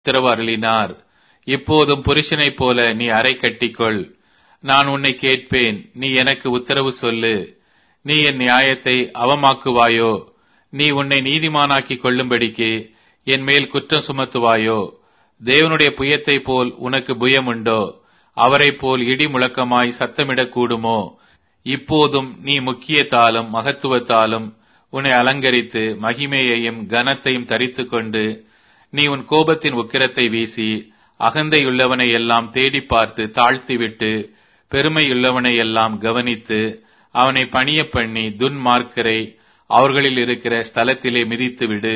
உத்தரவு அருளினார் இப்போதும் புருஷனைப் போல நீ அறை கட்டிக்கொள் நான் உன்னை கேட்பேன் நீ எனக்கு உத்தரவு சொல்லு நீ என் நியாயத்தை அவமாக்குவாயோ நீ உன்னை நீதிமானாக்கிக் கொள்ளும்படிக்கு என் மேல் குற்றம் சுமத்துவாயோ தேவனுடைய புயத்தை போல் உனக்கு புயம் உண்டோ அவரைப் போல் இடி முழக்கமாய் சத்தமிடக் கூடுமோ இப்போதும் நீ முக்கியத்தாலும் மகத்துவத்தாலும் உன்னை அலங்கரித்து மகிமையையும் கனத்தையும் தரித்துக் கொண்டு நீ உன் கோபத்தின் உக்கிரத்தை வீசி அகந்தையுள்ளவனை எல்லாம் தேடி பார்த்து தாழ்த்திவிட்டு பெருமையுள்ளவனை எல்லாம் கவனித்து அவனை பணிய பண்ணி துன்மார்க்கரை அவர்களில் இருக்கிற ஸ்தலத்திலே மிதித்து விடு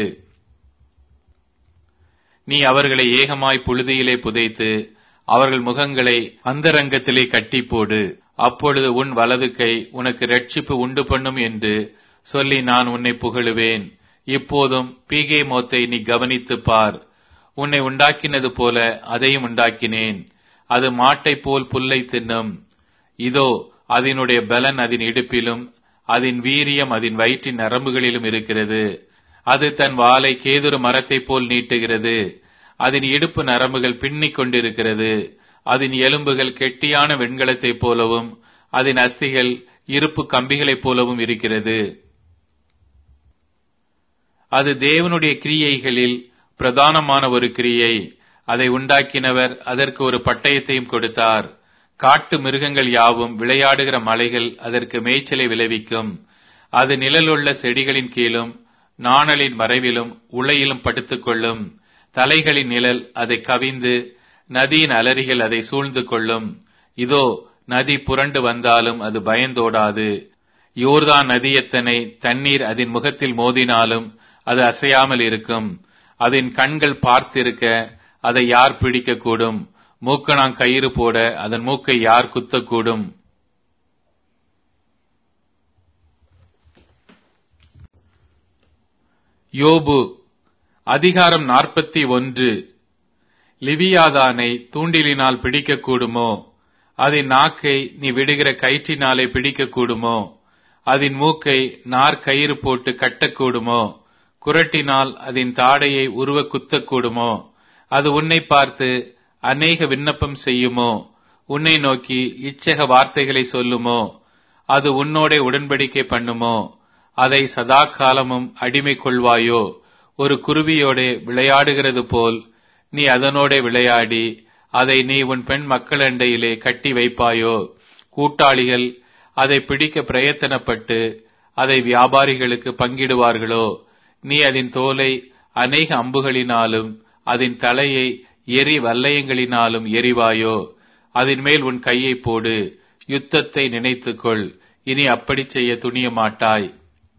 நீ அவர்களை ஏகமாய் புழுதியிலே புதைத்து அவர்கள் முகங்களை அந்தரங்கத்திலே கட்டி போடு அப்பொழுது உன் வலது கை உனக்கு ரட்சிப்பு உண்டு பண்ணும் என்று சொல்லி நான் உன்னை புகழுவேன் இப்போதும் பீகே மோத்தை நீ கவனித்துப் பார் உன்னை உண்டாக்கினது போல அதையும் உண்டாக்கினேன் அது மாட்டைப் போல் புல்லை தின்னும் இதோ அதனுடைய பலன் அதன் இடுப்பிலும் அதன் வீரியம் அதன் வயிற்றின் நரம்புகளிலும் இருக்கிறது அது தன் வாளை கேதுரு மரத்தைப் போல் நீட்டுகிறது அதன் இடுப்பு நரம்புகள் பின்னிக் கொண்டிருக்கிறது அதன் எலும்புகள் கெட்டியான வெண்கலத்தைப் போலவும் அதன் அஸ்திகள் இருப்பு கம்பிகளைப் போலவும் இருக்கிறது அது தேவனுடைய கிரியைகளில் பிரதானமான ஒரு கிரியை அதை உண்டாக்கினவர் அதற்கு ஒரு பட்டயத்தையும் கொடுத்தார் காட்டு மிருகங்கள் யாவும் விளையாடுகிற மலைகள் அதற்கு மேய்ச்சலை விளைவிக்கும் அது நிழலுள்ள செடிகளின் கீழும் நாணலின் மறைவிலும் உளையிலும் படுத்துக்கொள்ளும் தலைகளின் நிழல் அதை கவிந்து நதியின் அலறிகள் அதை சூழ்ந்து கொள்ளும் இதோ நதி புரண்டு வந்தாலும் அது பயந்தோடாது யோர்தான் நதி எத்தனை தண்ணீர் அதன் முகத்தில் மோதினாலும் அது அசையாமல் இருக்கும் அதன் கண்கள் பார்த்திருக்க அதை யார் பிடிக்கக்கூடும் மூக்கணாங் கயிறு போட அதன் மூக்கை யார் குத்தக்கூடும் யோபு அதிகாரம் நாற்பத்தி ஒன்று லிவியாதானை தூண்டிலினால் பிடிக்கக்கூடுமோ அதன் நாக்கை நீ விடுகிற கயிற்றினாலே பிடிக்கக்கூடுமோ அதன் மூக்கை நார் கயிறு போட்டு கட்டக்கூடுமோ குரட்டினால் அதன் தாடையை உருவ குத்தக்கூடுமோ அது உன்னை பார்த்து அநேக விண்ணப்பம் செய்யுமோ உன்னை நோக்கி இச்சக வார்த்தைகளை சொல்லுமோ அது உன்னோட உடன்படிக்கை பண்ணுமோ அதை சதா காலமும் அடிமை கொள்வாயோ ஒரு குருவியோடே விளையாடுகிறது போல் நீ அதனோட விளையாடி அதை நீ உன் பெண் மக்களண்டையிலே கட்டி வைப்பாயோ கூட்டாளிகள் அதை பிடிக்க பிரயத்தனப்பட்டு அதை வியாபாரிகளுக்கு பங்கிடுவார்களோ நீ அதன் தோலை அநேக அம்புகளினாலும் அதன் தலையை எரி வல்லயங்களினாலும் எரிவாயோ அதன் மேல் உன் கையை போடு யுத்தத்தை நினைத்துக்கொள் இனி அப்படி செய்ய துணிய மாட்டாய்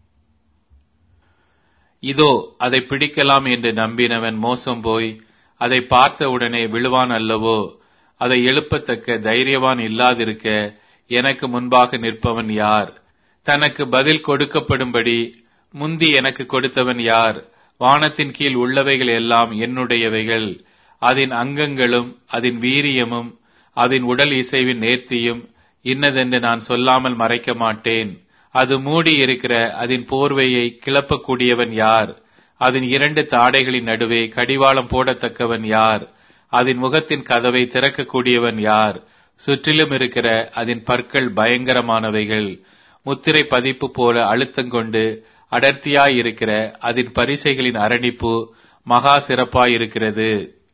இதோ அதை பிடிக்கலாம் என்று நம்பினவன் மோசம் போய் அதை பார்த்தவுடனே விழுவான் அல்லவோ அதை எழுப்பத்தக்க தைரியவான் இல்லாதிருக்க எனக்கு முன்பாக நிற்பவன் யார் தனக்கு பதில் கொடுக்கப்படும்படி முந்தி எனக்கு கொடுத்தவன் யார் வானத்தின் கீழ் உள்ளவைகள் எல்லாம் என்னுடையவைகள் அதன் அங்கங்களும் அதன் வீரியமும் அதன் உடல் இசைவின் நேர்த்தியும் இன்னதென்று நான் சொல்லாமல் மறைக்க மாட்டேன் அது மூடி இருக்கிற அதன் போர்வையை கிளப்பக்கூடியவன் யார் அதன் இரண்டு தாடைகளின் நடுவே கடிவாளம் போடத்தக்கவன் யார் அதன் முகத்தின் கதவை திறக்கக்கூடியவன் யார் சுற்றிலும் இருக்கிற அதன் பற்கள் பயங்கரமானவைகள் முத்திரை பதிப்பு போல அழுத்தங்கொண்டு அடர்த்தியாயிருக்கிற அதன் பரிசைகளின் அரணிப்பு மகா சிறப்பாயிருக்கிறது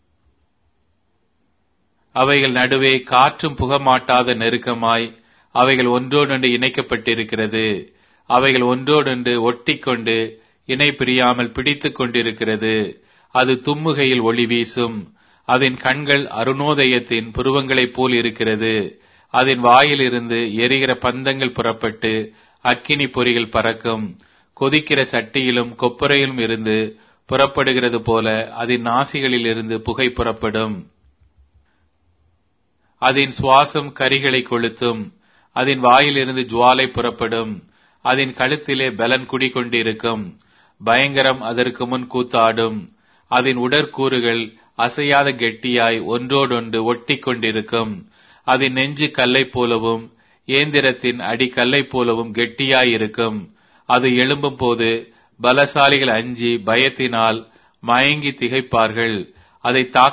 அவைகள் நடுவே காற்றும் புகமாட்டாத நெருக்கமாய் அவைகள் ஒன்றோடொன்று இணைக்கப்பட்டிருக்கிறது அவைகள் ஒன்றோடொன்று ஒட்டிக்கொண்டு இணை பிரியாமல் பிடித்துக் கொண்டிருக்கிறது அது தும்முகையில் ஒளி வீசும் அதன் கண்கள் அருணோதயத்தின் புருவங்களைப் போல் இருக்கிறது அதன் வாயிலிருந்து எரிகிற பந்தங்கள் புறப்பட்டு அக்கினி பொறிகள் பறக்கும் கொதிக்கிற சட்டியிலும் கொப்பரையிலும் இருந்து புறப்படுகிறது போல அதன் நாசிகளில் இருந்து புகை புறப்படும் அதன் சுவாசம் கரிகளை கொளுத்தும் அதன் வாயிலிருந்து ஜுவாலை புறப்படும் அதன் கழுத்திலே பலன் குடிகொண்டிருக்கும் பயங்கரம் அதற்கு முன் கூத்தாடும் அதன் உடற்கூறுகள் அசையாத கெட்டியாய் ஒன்றோடொன்று ஒட்டி கொண்டிருக்கும் அதன் நெஞ்சு கல்லை போலவும் ஏந்திரத்தின் அடி கல்லை போலவும் கெட்டியாயிருக்கும் அது எழும்பும் போது பலசாலிகள் அஞ்சி பயத்தினால் மயங்கி திகைப்பார்கள் அதை தாக்க